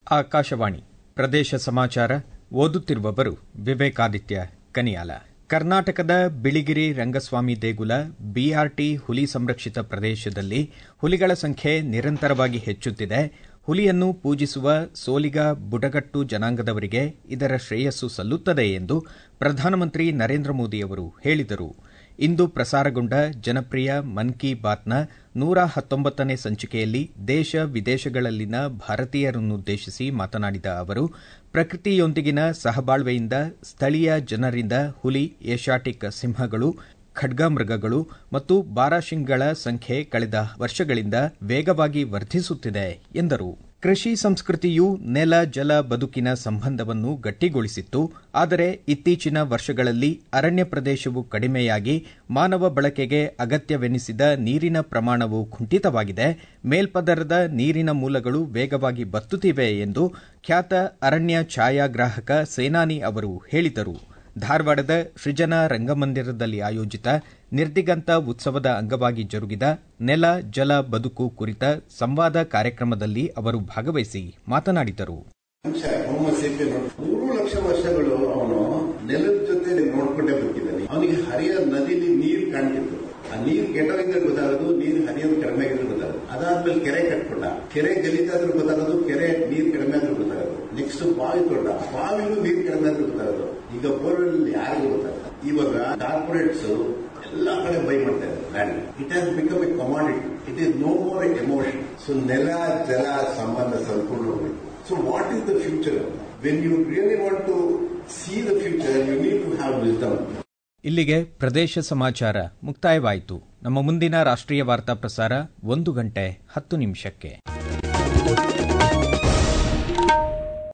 ಆಕಾಶವಾಣಿ ಪ್ರದೇಶ ಸಮಾಚಾರ ಓದುತ್ತಿರುವವರು ವಿವೇಕಾದಿತ್ಯ ಕನಿಯಾಲ ಕರ್ನಾಟಕದ ಬಿಳಿಗಿರಿ ರಂಗಸ್ವಾಮಿ ದೇಗುಲ ಬಿಆರ್ಟಿ ಹುಲಿ ಸಂರಕ್ಷಿತ ಪ್ರದೇಶದಲ್ಲಿ ಹುಲಿಗಳ ಸಂಖ್ಯೆ ನಿರಂತರವಾಗಿ ಹೆಚ್ಚುತ್ತಿದೆ ಹುಲಿಯನ್ನು ಪೂಜಿಸುವ ಸೋಲಿಗ ಬುಡಗಟ್ಟು ಜನಾಂಗದವರಿಗೆ ಇದರ ಶ್ರೇಯಸ್ಸು ಸಲ್ಲುತ್ತದೆ ಎಂದು ಪ್ರಧಾನಮಂತ್ರಿ ನರೇಂದ್ರ ಮೋದಿ ಅವರು ಹೇಳಿದರು ಇಂದು ಪ್ರಸಾರಗೊಂಡ ಜನಪ್ರಿಯ ಮನ್ ಕಿ ಬಾತ್ನ ನೂರ ಹತ್ತೊಂಬತ್ತನೇ ಸಂಚಿಕೆಯಲ್ಲಿ ದೇಶ ವಿದೇಶಗಳಲ್ಲಿನ ಭಾರತೀಯರನ್ನುದ್ದೇಶಿಸಿ ಮಾತನಾಡಿದ ಅವರು ಪ್ರಕೃತಿಯೊಂದಿಗಿನ ಸಹಬಾಳ್ವೆಯಿಂದ ಸ್ಥಳೀಯ ಜನರಿಂದ ಹುಲಿ ಏಷ್ಯಾಟಿಕ್ ಸಿಂಹಗಳು ಖಡ್ಗಮೃಗಗಳು ಮತ್ತು ಬಾರಾಶಿಂಗ್ಗಳ ಸಂಖ್ಯೆ ಕಳೆದ ವರ್ಷಗಳಿಂದ ವೇಗವಾಗಿ ವರ್ಧಿಸುತ್ತಿದೆ ಎಂದರು ಕೃಷಿ ಸಂಸ್ಕೃತಿಯು ನೆಲ ಜಲ ಬದುಕಿನ ಸಂಬಂಧವನ್ನು ಗಟ್ಟಿಗೊಳಿಸಿತ್ತು ಆದರೆ ಇತ್ತೀಚಿನ ವರ್ಷಗಳಲ್ಲಿ ಅರಣ್ಯ ಪ್ರದೇಶವು ಕಡಿಮೆಯಾಗಿ ಮಾನವ ಬಳಕೆಗೆ ಅಗತ್ಯವೆನಿಸಿದ ನೀರಿನ ಪ್ರಮಾಣವು ಕುಂಠಿತವಾಗಿದೆ ಮೇಲ್ಪದರದ ನೀರಿನ ಮೂಲಗಳು ವೇಗವಾಗಿ ಬತ್ತುತ್ತಿವೆ ಎಂದು ಖ್ಯಾತ ಅರಣ್ಯ ಛಾಯಾಗ್ರಾಹಕ ಸೇನಾನಿ ಅವರು ಹೇಳಿದರು ಧಾರವಾಡದ ಸೃಜನಾ ರಂಗಮಂದಿರದಲ್ಲಿ ಆಯೋಜಿತ ನಿರ್ದಿಗಂತ ಉತ್ಸವದ ಅಂಗವಾಗಿ ಜರುಗಿದ ನೆಲ ಜಲ ಬದುಕು ಕುರಿತ ಸಂವಾದ ಕಾರ್ಯಕ್ರಮದಲ್ಲಿ ಅವರು ಭಾಗವಹಿಸಿ ಮಾತನಾಡಿದರು ಮೂರು ಲಕ್ಷ ವರ್ಷಗಳು ಅವನು ನೆಲದ ಜೊತೆ ನೋಡ್ಕೊಂಡೇ ಬರ್ತಿದ್ದಾನೆ ಅವನಿಗೆ ಹರಿಯ ನದಿಲಿ ನೀರು ಕಾಣ್ತಿತ್ತು ಆ ನೀರು ಕೆಟ್ಟೋಗಿದ್ರೆ ಗೊತ್ತಾಗೋದು ನೀರು ಹರಿಯೋದು ಕಡಿಮೆ ಆಗಿದ್ರೆ ಗೊತ್ತಾಗೋದು ಅದಾದ್ಮೇಲೆ ಕೆರೆ ಕಟ್ಕೊಂಡ ಕೆರೆ ಗಲೀತಾದ್ರೂ ಗೊತ್ತಾಗೋದು ಕೆರೆ ನೀರು ಕಡಿಮೆ ಆದ್ರೂ ಗೊತ್ತಾಗೋದು ನೆಕ್ಸ್ಟ್ ಬಾವಿ ತೊಂಡ ಬಾವಿಗೂ ನೀರು ಕಡಿಮೆ ಆದ್ರೂ ಗೊತ್ತಾಗೋದು ಈಗ ಬೋರ್ವೆಲ್ ಯಾರಿಗೂ ಗೊತ್ತಾಗಲ್ಲ ಇವಾಗ ಕಾರ್ಪೊರೇಟ್ಸ್ ಎಲ್ಲಾ ಕಡೆ ಬೈ ಮಾಡ್ತಾ ಇದ್ದಾರೆ land it has become a commodity it is no more a emotion so ನೆಲ ಜಲ ಸಂಬಂಧ ಸಂಪೂರ್ಣ ಹೋಗ್ಬೇಕು so what is the future when you really want to see the future you need to have wisdom ಇಲ್ಲಿಗೆ ಪ್ರದೇಶ ಸಮಾಚಾರ ಮುಕ್ತಾಯವಾಯಿತು ನಮ್ಮ ಮುಂದಿನ ರಾಷ್ಟ್ರೀಯ ವಾರ್ತಾ ಪ್ರಸಾರ ಒಂದು ಗಂಟೆ ಹತ್ತು ನಿಮಿಷಕ್ಕೆ